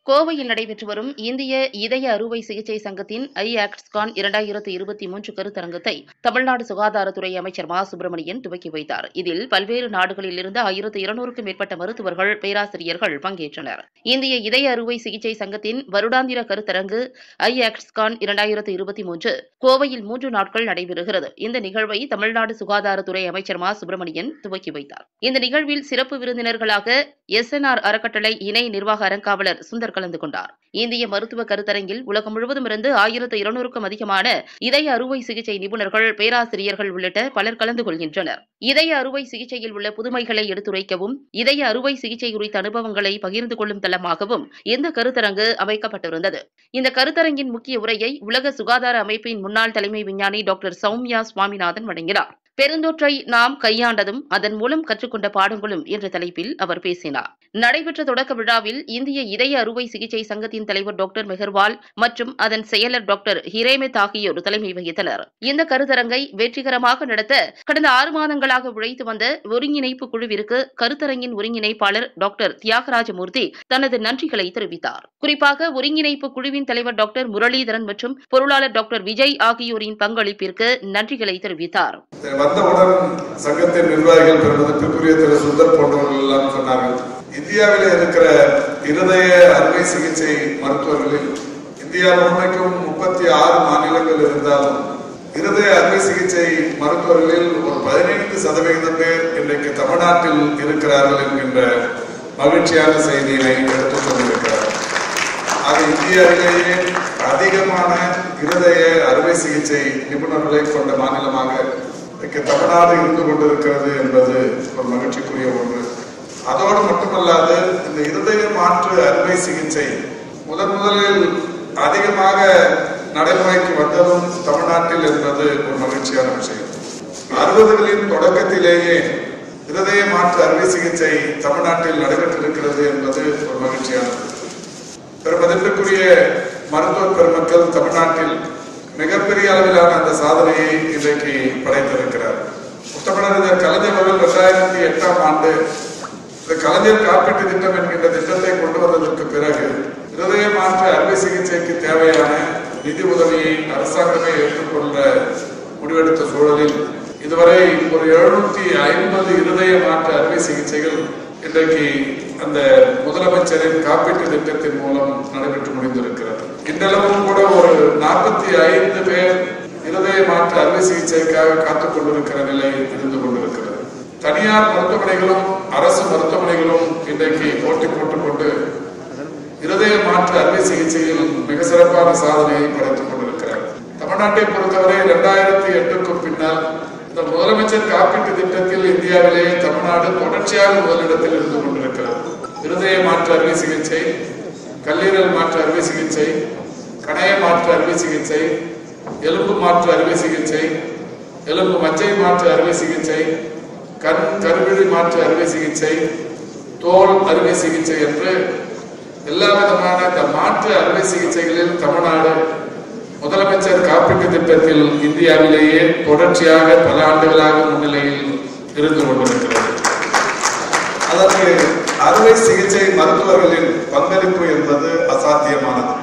கோவையில் நடைபெற்று வரும் இந்திய இதய அறுவை சிகிச்சை சங்கத்தின் ஐ ஆக்ட்ஸ்கான் இரண்டாயிரத்து இருபத்தி மூன்று கருத்தரங்கத்தை தமிழ்நாடு சுகாதாரத்துறை அமைச்சர் மா சுப்பிரமணியன் துவக்கி வைத்தார் இதில் பல்வேறு நாடுகளில் இருந்து ஆயிரத்து இருநூறுக்கும் மேற்பட்ட மருத்துவர்கள் பேராசிரியர்கள் பங்கேற்றனர் இந்திய இதய அறுவை சிகிச்சை சங்கத்தின் வருடாந்திர கருத்தரங்கு ஐ ஆக்ட்ஸ்கான் இரண்டாயிரத்து இருபத்தி மூன்று கோவையில் மூன்று நாட்கள் நடைபெறுகிறது இந்த நிகழ்வை தமிழ்நாடு சுகாதாரத்துறை அமைச்சர் மா சுப்பிரமணியன் துவக்கி வைத்தார் இந்த நிகழ்வில் சிறப்பு விருந்தினர்களாக எஸ்என்ஆர் அறக்கட்டளை இணை நிர்வாக அறங்காவலர் சுந்தர் கலந்து கொண்டார் இந்திய மருத்துவ கருத்தரங்கில் உலகம் முழுவதும் இருந்து ஆயிரத்து இருநூறுக்கும் அதிகமான இதய அறுவை சிகிச்சை நிபுணர்கள் பேராசிரியர்கள் உள்ளிட்ட பலர் கலந்து கொள்கின்றனர் இதய அறுவை சிகிச்சையில் உள்ள புதுமைகளை எடுத்துரைக்கவும் இதய அறுவை சிகிச்சை குறித்த அனுபவங்களை பகிர்ந்து கொள்ளும் தளமாகவும் இந்த கருத்தரங்கு அமைக்கப்பட்டிருந்தது இந்த கருத்தரங்கின் முக்கிய உரையை உலக சுகாதார அமைப்பின் முன்னாள் தலைமை விஞ்ஞானி டாக்டர் சௌமியா சுவாமிநாதன் வழங்கினார் பெருந்தொற்றை நாம் கையாண்டதும் அதன் மூலம் கற்றுக்கொண்ட பாடங்களும் என்ற தலைப்பில் அவர் பேசினார் நடைபெற்ற தொடக்க விழாவில் இந்திய இதய அறுவை சிகிச்சை சங்கத்தின் தலைவர் டாக்டர் மெஹர்வால் மற்றும் அதன் செயலர் டாக்டர் ஹிரேமெத் ஆகியோர் தலைமை வகித்தனர் இந்த கருத்தரங்கை வெற்றிகரமாக நடத்த கடந்த ஆறு மாதங்களாக உழைத்து வந்த ஒருங்கிணைப்பு குழுவிற்கு கருத்தரங்கின் ஒருங்கிணைப்பாளர் டாக்டர் தியாகராஜமூர்த்தி தனது நன்றிகளை தெரிவித்தார் குறிப்பாக ஒருங்கிணைப்பு குழுவின் தலைவர் டாக்டர் முரளிதரன் மற்றும் பொருளாளர் டாக்டர் விஜய் ஆகியோரின் பங்களிப்பிற்கு நன்றிகளை தெரிவித்தார் வந்தவுடன் சங்கத்தின் நிர்வாகிகள் பெருமதிப்பிற்குரிய திரு சுந்தர் போன்றவர்கள் எல்லாம் சொன்னார்கள் இந்தியாவில் இருக்கிற இருதய அறுவை சிகிச்சை மருத்துவர்களில் இந்தியா முழுமைக்கும் முப்பத்தி ஆறு மாநிலங்கள் இருந்தாலும் இருதய அறுவை சிகிச்சை மருத்துவர்களில் ஒரு பதினைந்து சதவிகிதம் பேர் இன்றைக்கு தமிழ்நாட்டில் இருக்கிறார்கள் என்கின்ற மகிழ்ச்சியான செய்தியினை எடுத்துக் கொண்டிருக்கிறார் ஆக இந்தியாவிலேயே அதிகமான இருதய அறுவை சிகிச்சை நிபுணர்களை கொண்ட மாநிலமாக இன்றைக்கு தமிழ்நாடு இருந்து கொண்டிருக்கிறது என்பது ஒரு மகிழ்ச்சிக்குரிய ஒன்று அதோடு மட்டுமல்லாது இந்த இருதய மாற்று அறுவை சிகிச்சை முதன் முதலில் அதிகமாக நடைமுறைக்கு வந்ததும் தமிழ்நாட்டில் என்பது ஒரு மகிழ்ச்சியான விஷயம் அறுபதுகளின் தொடக்கத்திலேயே இருதய மாற்று அறுவை சிகிச்சை தமிழ்நாட்டில் நடைபெற்றிருக்கிறது என்பது ஒரு மகிழ்ச்சியானது பெருமதிப்பிற்குரிய மருத்துவ பெருமக்கள் தமிழ்நாட்டில் மிகப்பெரிய அளவிலான அந்த சாதனையை இன்றைக்கு படைத்திருக்கிறார் முத்தமிழறிஞர் கலைஞர் அவர்கள் இரண்டாயிரத்தி எட்டாம் ஆண்டு இந்த கலைஞர் காப்பீட்டு திட்டம் என்கின்ற திட்டத்தை கொண்டு வந்ததற்கு பிறகு இருதய மாற்று அறுவை சிகிச்சைக்கு தேவையான நிதி உதவியை அரசாங்கமே ஏற்றுக்கொள்ள முடிவெடுத்த சூழலில் இதுவரை ஒரு எழுநூத்தி ஐம்பது இருதய மாற்று அறுவை சிகிச்சைகள் இன்றைக்கு அந்த முதலமைச்சரின் காப்பீட்டு திட்டத்தின் மூலம் நடைபெற்று முடிந்திருக்கிறது இன்றளவும் கூட ஒரு நாற்பத்தி ஐந்து பேர் இருதய மாற்று அறுவை சிகிச்சைக்காக காத்துக் கொண்டிருக்கிற நிலை இருந்து கொண்டிருக்கிறது தனியார் மருத்துவமனைகளும் அரசு மருத்துவமனைகளும் இன்றைக்கு போட்டி போட்டுக் கொண்டு இருதய மாற்று அறுவை சிகிச்சையில் மிக சிறப்பான சாதனையை படைத்துக் கொண்டிருக்கிறார் தமிழ்நாட்டை பொறுத்தவரை இரண்டாயிரத்தி எட்டுக்கும் பின்னால் இந்த முதலமைச்சர் காப்பீட்டு திட்டத்தில் இந்தியாவிலேயே தமிழ்நாடு தொடர்ச்சியாக முதலிடத்தில் இருந்து கொண்டிருக்கிறது இருதய மாற்று அறுவை சிகிச்சை கல்லீரல் மாற்று அறுவை சிகிச்சை கணைய மாற்று அறுவை சிகிச்சை எலும்பு மாற்று அறுவை சிகிச்சை எலும்பு மச்சை மாற்று அறுவை சிகிச்சை கண் கருவிழி மாற்று அறுவை சிகிச்சை தோல் அறுவை சிகிச்சை என்று எல்லா விதமான இந்த மாற்று அறுவை சிகிச்சைகளில் தமிழ்நாடு முதலமைச்சர் காப்பீட்டு திட்டத்தில் இந்தியாவிலேயே தொடர்ச்சியாக பல ஆண்டுகளாக முன்னிலையில் இருந்து கொண்டிருக்கிறது அதற்கு அறுவை சிகிச்சை மருத்துவர்களின் பங்களிப்பு என்பது அசாத்தியமானது